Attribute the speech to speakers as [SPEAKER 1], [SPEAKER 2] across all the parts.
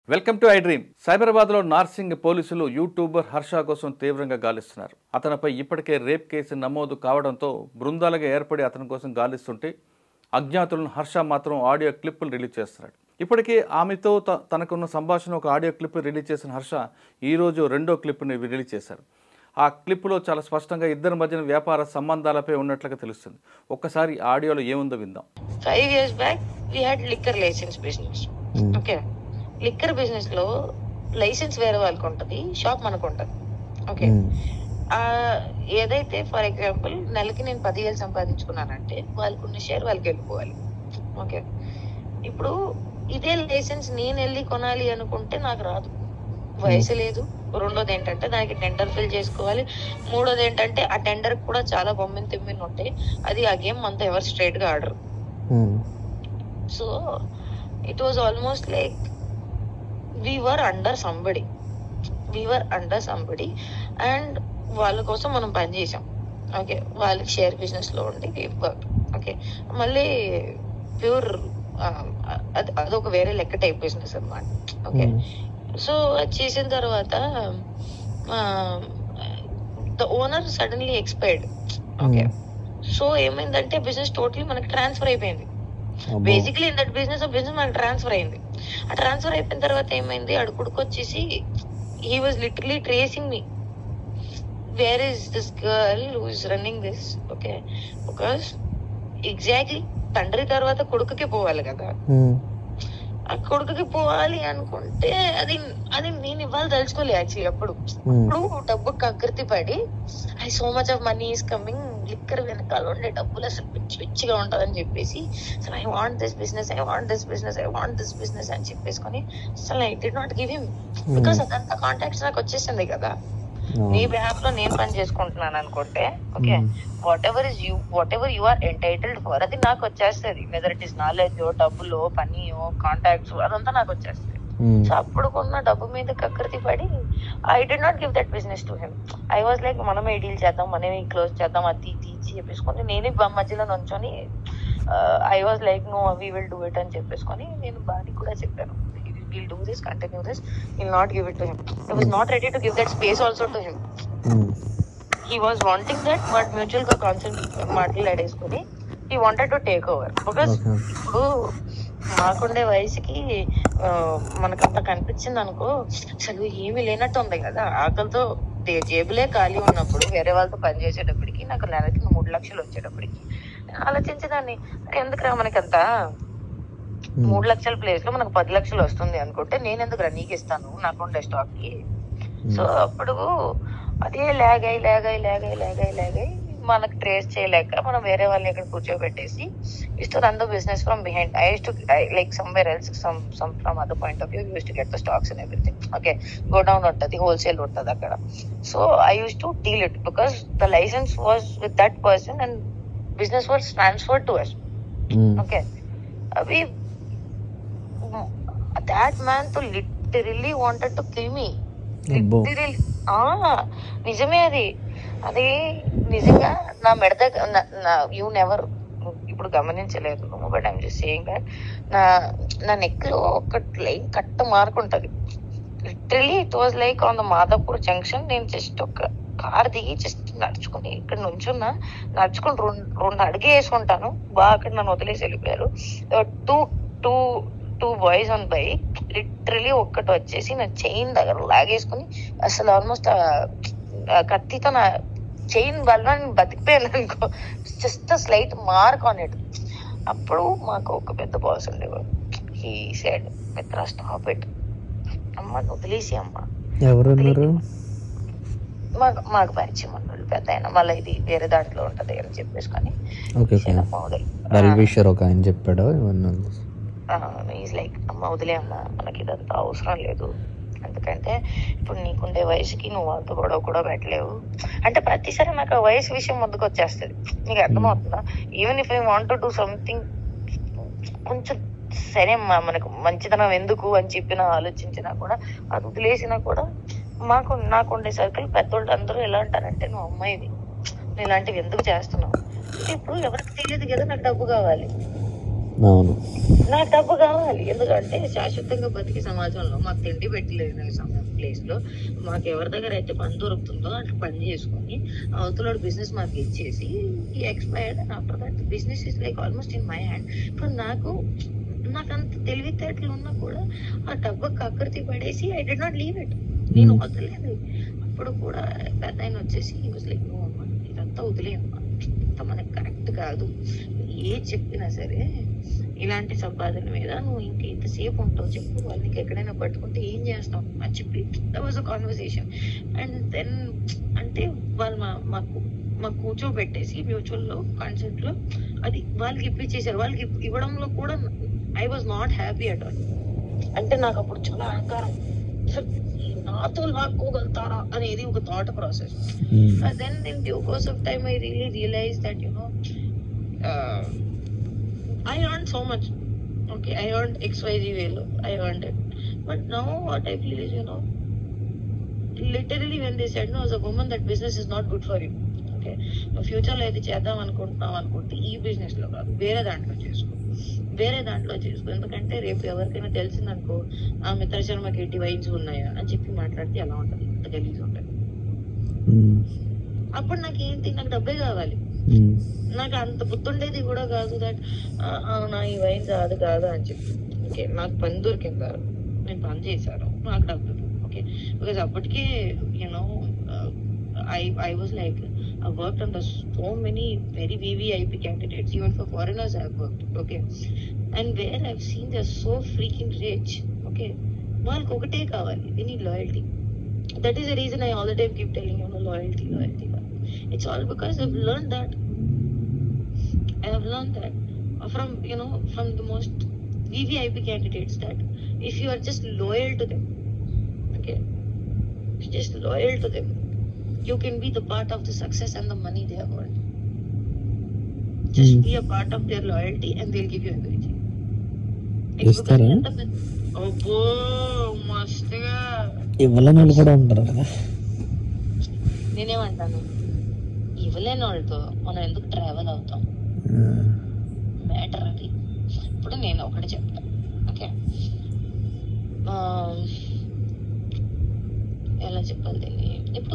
[SPEAKER 1] Welcome to I dream సైబరాబాద్లో నార్సింగ్ పోలీసులు YouTuber Harsha కోసం తీవ్రంగా గాలిస్తున్నారు అతనిపై ఇప్పటికే రేప్ కేసు నమోదు కావడంతో బృందాలుగా ఏర్పడి అతని కోసం గాలిస్తుంటే అజ్ఞాతులను హర్ష మాత్రం ఆడియో క్లిప్పులు రిలీజ్ చేస్తున్నాడు ఇప్పటికే ఆమెతో త- తనకున్న సంభాషణ ఒక ఆడియో క్లిప్ రిలీజ్ చేసిన హర్ష ఈరోజు రెండో క్లిప్ని రిలీజ్ చేశారు ఆ క్లిప్లో చాలా స్పష్టంగా ఇద్దరి మధ్యన వ్యాపార సంబంధాలపై ఉన్నట్లుగా తెలుస్తుంది ఒక్కసారి ఆ ఆడియోలో ఏముందో విందాం
[SPEAKER 2] five years back we had liquor license business okay liquor business లో లైసెన్స్ వేరే వాళ్ళకి ఉంటది షాప్ మనకు ఉంటది ఓకే ఆ ఏదైతే ఫర్ ఎగ్జాంపుల్ నెలకి నేను పదివేలు సంపాదించుకున్నానంటే వాళ్ళకు ఉన్న షేర్ వాళ్ళకి వెళ్ళిపోవాలి ఓకే ఇప్పుడు ఇదే లైసెన్స్ నేను వెళ్ళి కొనాలి అనుకుంటే నాకు రాదు వయసు లేదు రెండోది ఏంటంటే దానికి టెండర్ ఫిల్ చేసుకోవాలి మూడోది ఏంటంటే ఆ టెండర్ కూడా చాలా బొమ్మిన తిమ్మిన ఉంటాయి అది ఆ గేమ్ అంతా ఎవరు స్ట్రైట్ గా ఆడరు so it was almost like we were under somebody we were under somebody and వాళ్ళ కోసం మనం పని చేసాం ఓకే వాళ్ళకి షేర్ బిజినెస్ లో ఉండి ఓకే మళ్ళీ ప్యూర్ అది అదొక వేరే లెక్క టైప్ బిజినెస్ అన్నమాట ఓకే సో అది చేసిన తర్వాత the owner suddenly expired okay so ఏమైందంటే బిజినెస్ టోటలీ మనకి ట్రాన్స్ఫర్ అయిపోయింది basically in that business business మనకి ట్రాన్స్ఫర్ అయింది ఆ ట్రాన్స్ఫర్ అయిపోయిన తర్వాత ఏమైంది ఆడు కొడుకు వచ్చేసి he was literally tracing me where is this girl who is running this okay because exactly తండ్రి తర్వాత కొడుకుకి పోవాలి కదా ఆ కొడుకుకి పోవాలి అనుకుంటే అది అది నేను ఇవ్వాలి తలుచుకోలే యాక్చువల్లీ అప్పుడు ఇప్పుడు డబ్బు కకృతి పడి I so much of money is coming liquor వెనకాల ఉండే డబ్బులు అసలు పిచ్చి పిచ్చిగా ఉంటదని చెప్పేసి అసలు I want this business I want this business I want this business అని చెప్పేసుకొని అసలు I did not give him because అదంతా కాంటాక్ట్స్ నాకు వచ్చేసింది కదా నీ బిహాఫ్ లో నేను పని చేసుకుంటున్నాను అనుకుంటే okay whatever is you whatever you are entitled for అది నాకు వచ్చేస్తుంది వెదర్ ఇట్ ఇస్ నాలెడ్జ్ డబ్బులు పనియో కాంటాక్ట్స్ అదంతా నాకు వచ్చేస్తుంది సో అప్పుడు కొన్న డబ్బు మీద కకృతి పడి I did not give that business to him I was like మనమే డీల్ చేద్దాం మనమే క్లోజ్ చేద్దాం అది తీసి చెప్పేసుకొని నేనే బ- మధ్యలో నుంచొని I was like no we will do it అని చెప్పేసుకొని నేను బాడీ కూడా చెప్పాను will do this continue this will not give it to him I was not ready to give that space also to him he was wanting that but mutual గా concept మాట్లాడేసుకుని he wanted to take over because ఇప్పుడు మాకుండే వయసుకి ఆ, మనకంత కనిపించింది అనుకో అసలు ఏమీ లేనట్టు ఉంది కదా ఆకలితో దే- జేబులే ఖాళీ ఉన్నప్పుడు వేరే వాళ్ళతో పని చేసేటప్పటికి నాకు నెలకి మూడు లక్షలు వచ్చేటప్పటికి నేను ఆలోచించేదాన్ని ఎందుకురా మనకంత మూడు లక్షల ప్లేస్ లో మనకు పది లక్షలు వస్తుంది అనుకుంటే నేను ఎందుకు నీకు ఇస్తాను నాకుండే స్టాక్ కి సో అప్పుడు అదే లాగ్ అయి లాగ్ అయి లాగ్ అయి లాగ్ అయి లాగ్ అయి మనకు ట్రేస్ చేయలేక మనం వేరే వాళ్ళని ఇక్కడ కూర్చోబెట్టేసి is to run the business from behind I to like somewhere else some some from other point of view use to get the stocks and everything okay go down ఉంటుంది wholesale ఉంటుంది అక్కడ so I use to deal it because the licence was with that person and business was transfer to us okay అవి that man తో literally wanted to kill me
[SPEAKER 3] అబ్బో.
[SPEAKER 2] Literally ఆ నిజమే అది అది నిజంగా నా మెడద యూ నెవర్ ఇప్పుడు గమనించలేదు but I'm just saying that నా నా నెక్ లో ఒక లైన్ కట్ట మార్క్ ఉంటది literally it was like on the Madhapur junction నేను జస్ట్ ఒక కార్ దిగి జస్ట్ నడుచుకుని ఇక్కడ నుంచున్నా నడుచుకుని రెండు రెండు అడిగే వేసుకుంటాను బాగా అక్కడ నన్ను వదిలేసి వెళ్ళిపోయారు two two two boys on bike literally ఒక్కటి వచ్చేసి నా చైన్ దగ్గర లాగేసుకుని అసలు ఆల్మోస్ట్ కత్తితో నా చైన్ వల్ల నేను బతికిపోయాను అనుకో just slight mark on it అప్పుడు మాకు ఒక పెద్ద బాస్ ఉండేవాడు he side Mitra stop it అమ్మ వదిలేసి అమ్మ
[SPEAKER 3] ఎవరు ఉన్నారు
[SPEAKER 2] మాకు మాకు పరిచయం ఉన్నాడు పెద్ద ఆయన మళ్ళీ ఇది వేరే దాంట్లో ఉంటది అని చెప్పేసుకొని
[SPEAKER 3] ఓకే ఓకే
[SPEAKER 2] అమ్మ వదిలే
[SPEAKER 3] వెల్విషర్ ఒక ఆయన చెప్పాడు ఇవన్నీ
[SPEAKER 2] ఈజ్ లైక్ అమ్మ వదిలే అమ్మ మనకి ఇదంతా అవసరం లేదు ఎందుకంటే ఇప్పుడు నీకుండే వయసుకి నువ్వు వాళ్ళతో గొడవ కూడా పెట్టలేవు అంటే ప్రతిసారి నాకు ఆ వయసు విషయం ముందుకు వచ్చేస్తుంది నీకు అర్థమవుతుందా even if I want to do something కొంచెం సరే అమ్మా మనకు మంచితనం ఎందుకు అని చెప్పిన ఆలోచించినా కూడా అది వదిలేసినా కూడా మాకు నాకుండే సర్కిల్ పెద్దోళ్ళు అందరూ ఎలా అంటారంటే నువ్వు అమ్మాయివి నువ్వు ఇలాంటివి ఎందుకు చేస్తున్నావు అంటే ఇప్పుడు ఎవరికి తెలియదు కదా నాకు డబ్బు కావాలి
[SPEAKER 3] అవును
[SPEAKER 2] నాకు డబ్బు కావాలి ఎందుకంటే శాశ్వతంగా బతికే సమాజంలో మాకు తిండి పెట్టలేదు ప్లేస్ లో మాకు ఎవరి దగ్గర అయితే పని దొరుకుతుందో అట్లా పని చేసుకొని అవతల బిజినెస్ మాకు ఇచ్చేసి expired and after that business is like almost in my hand ఇప్పుడు నాకు నాకు అంత తెలివితేటలు ఉన్నా కూడా ఆ డబ్బు కకృతి పడేసి I did not leave it నేను వదలేదు అప్పుడు కూడా పెద్ద ఆయన వచ్చేసి లైక్ ఇదంతా వదిలేయమ్మా ఇంత మనకి కరెక్ట్ కాదు ఏ చెప్పినా సరే ఇలాంటి సంపాదన మీద నువ్వు ఇంక ఇంతసేపు ఉంటావు చెప్పు వాళ్ళు నీకు ఎక్కడైనా పట్టుకుంటే ఏం చేస్తావు అని చెప్పి that was a conversation and then అంటే వాళ్ళు మా మాకు మాకు కూర్చోబెట్టేసి మ్యూచువల్ లో కాన్సెప్ట్ లో అది వాళ్ళకి ఇప్పించేసారు వాళ్ళకి ఇప్- ఇవ్వడంలో కూడా I was not happy at all అంటే నాకు అప్పుడు చాలా అహంకారం అసలు నాతో లాక్కోగలుగుతారా అనేది ఒక thought process
[SPEAKER 3] um.
[SPEAKER 2] Uh, then in due course of time, I really realized that you know, uh, I earned so much. Okay, I earned XYZ value. I earned it. But now what I feel is, you know, literally when they said, no, as a woman, that business is not good for you. Okay future లో అయితే చేద్దాం అనుకుంటున్నాం అనుకుంటే ఈ business లో కాదు వేరే దాంట్లో చేసుకో వేరే దాంట్లో చేసుకో ఎందుకంటే రేపు ఎవరికైనా తెలిసిందనుకో ఆ మిత్ర శర్మకి ఎట్టి వైన్స్ ఉన్నాయా అని చెప్పి మాట్లాడితే ఎలా ఉంటుంది ఎంత గలీజ్ ఉంటుంది
[SPEAKER 3] ఉమ్.
[SPEAKER 2] అప్పుడు నాకు ఏంటి నాకు డబ్బే కావాలి
[SPEAKER 3] ఉమ్.
[SPEAKER 2] నాకు అంత గుర్తుండేది కూడా కాదు దట్ అవునా ఈ వైన్ కాదు కాదు అని చెప్పి ఓకే నాకు పని దొరికింది నేను పని చేశాను నాకు డబ్బులు ఓకే బికాజ్ అప్పటికే you know I I was like I worked on the so many very VVIP candidates, even for foreigners I've worked, okay. And where I've seen they're so freaking rich, okay. వాళ్ళకి ఒకటే కావాలి they need loyalty. That is the reason I all the time keep telling you, know, loyalty, loyalty, loyalty. It's all because I've learned that. I have learned that from you know from the most VVIP candidates that if you are just loyal to them, okay, just loyal to them, you can be the part of the success and the money they have earned. Just
[SPEAKER 3] Hmm.
[SPEAKER 2] be a part of their loyalty and they'll give you everything. It's because
[SPEAKER 3] ఇస్తారా?
[SPEAKER 2] ఎంత పెద్ద- అబ్బో మస్తుగా
[SPEAKER 3] ఇవ్వలేని వాళ్ళు కూడా ఉంటారు కదా
[SPEAKER 2] నేనేమంటాను ఇవ్వలేని వాళ్ళతో మనం ఎందుకు ట్రావెల్ అవుతాం మ్యాటర్ అది ఇప్పుడు నేను ఒకటి చెప్తా ఓకే ఎలా చెప్పాలి దీన్ని ఇప్పుడు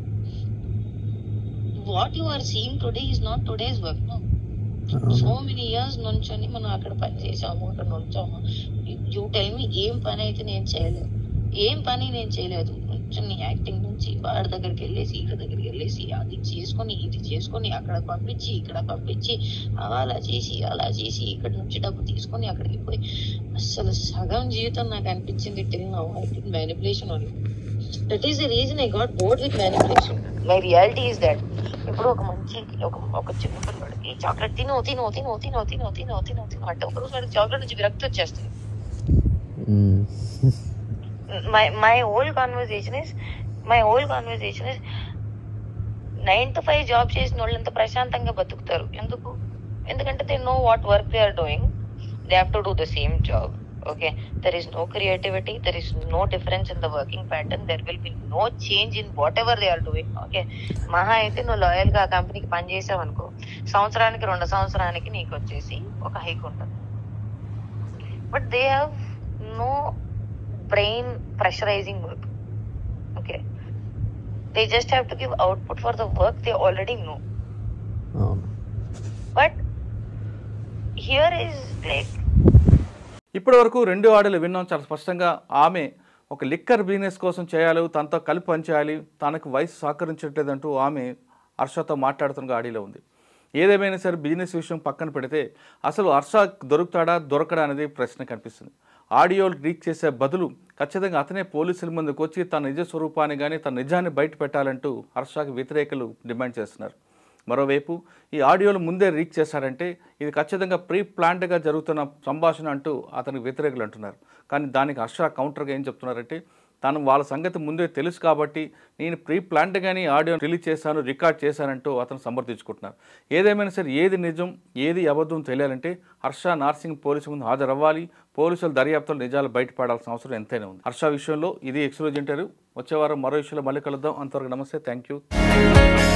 [SPEAKER 2] what you are seeing today is not today's work so many years నుంచొని మనం అక్కడ పని చేసాము అక్కడ నుంచాము యూ టెల్ మీ ఏం పని అయితే నేను చేయలేదు ఏం పని నేను చేయలేదు నుంచొని యాక్టింగ్ నుంచి వాడి దగ్గరికి వెళ్ళేసి ఇక్కడ దగ్గరికి వెళ్ళేసి అది చేసుకొని ఇది చేసుకొని అక్కడ పంపించి ఇక్కడ పంపించి అలా చేసి అలా చేసి ఇక్కడ నుంచి డబ్బు తీసుకొని అక్కడికి పోయి అసలు సగం జీవితం నాకు అనిపించింది till now I think manipulation only that is the reason I got bored with manipulation my reality is that ఇప్పుడు ఒక మంచి ఒక ఒక చిన్న పిల్లవాడికి చాక్లెట్ తిను తిను తిను తిను తిను తిను తిను తిను అంటే ఒక రోజు వాడికి చాక్లెట్ నుంచి విరక్తి వచ్చేస్తుంది
[SPEAKER 3] um.
[SPEAKER 2] my my whole conversation is my whole conversation is nine to five job చేసిన వాళ్ళు ఎంత ప్రశాంతంగా బతుకుతారు ఎందుకు ఎందుకంటే they know what work they are doing they have to do the same job okay there is no creativity there is no difference in the working pattern there will be no change in whatever they are doing okay మహా అయితే నువ్వు loyal గా ఆ కంపెనీకి పని చేసావు అనుకో సంవత్సరానికి రెండు సంవత్సరానికి నీకు వచ్చేసి ఒక హైక్ ఉంటుంది but they have no brain pressurizing work. Okay. They just have to give output for the work they already know.
[SPEAKER 3] అవును
[SPEAKER 2] But here is like
[SPEAKER 1] ఇప్పటి వరకు రెండు ఆడలు విన్నాం చాలా స్పష్టంగా ఆమె ఒక లిక్కర్ బిజినెస్ కోసం చేయాలి తనతో కలిపి పనిచేయాలి తనకు వయసు సహకరించట్లేదంటూ ఆమె హర్షతో మాట్లాడుతున్న ఆడిలో ఉంది ఏదేమైనా సరే బిజినెస్ విషయం పక్కన పెడితే అసలు హర్ష దొరుకుతాడా దొరకడా అనేది ప్రశ్న కనిపిస్తుంది ఆడియో లీక్ చేసే బదులు ఖచ్చితంగా అతనే పోలీసుల ముందుకు వచ్చి తన నిజ స్వరూపాన్ని కానీ తన నిజాన్ని బయట పెట్టాలంటూ హర్షకి వ్యతిరేకులు డిమాండ్ చేస్తున్నారు మరోవైపు ఈ ఆడియోలు ముందే రీక్ చేశారంటే ఇది ఖచ్చితంగా ప్రీ ప్లాన్డ్గా జరుగుతున్న సంభాషణ అంటూ అతనికి వ్యతిరేకులు అంటున్నారు కానీ దానికి హర్ష కౌంటర్గా ఏం చెప్తున్నారంటే తను వాళ్ళ సంగతి ముందే తెలుసు కాబట్టి నేను ప్రీ ప్లాన్డ్గానే ఆడియో రిలీజ్ చేశాను రికార్డ్ చేశానంటూ అతను సమర్థించుకుంటున్నారు ఏదేమైనా సరే ఏది నిజం ఏది అబద్ధం తెలియాలంటే హర్ష నార్సింగ్ పోలీసు ముందు హాజరవ్వాలి పోలీసుల దర్యాప్తులు నిజాలు బయటపడాల్సిన అవసరం ఎంతైనా ఉంది హర్ష విషయంలో ఇది ఎక్స్క్లూజ్ ఇంటర్వ్యూ వచ్చే వారం మరో విషయంలో మళ్ళీ కలుద్దాం అంతవరకు నమస్తే థ్యాంక్ యూ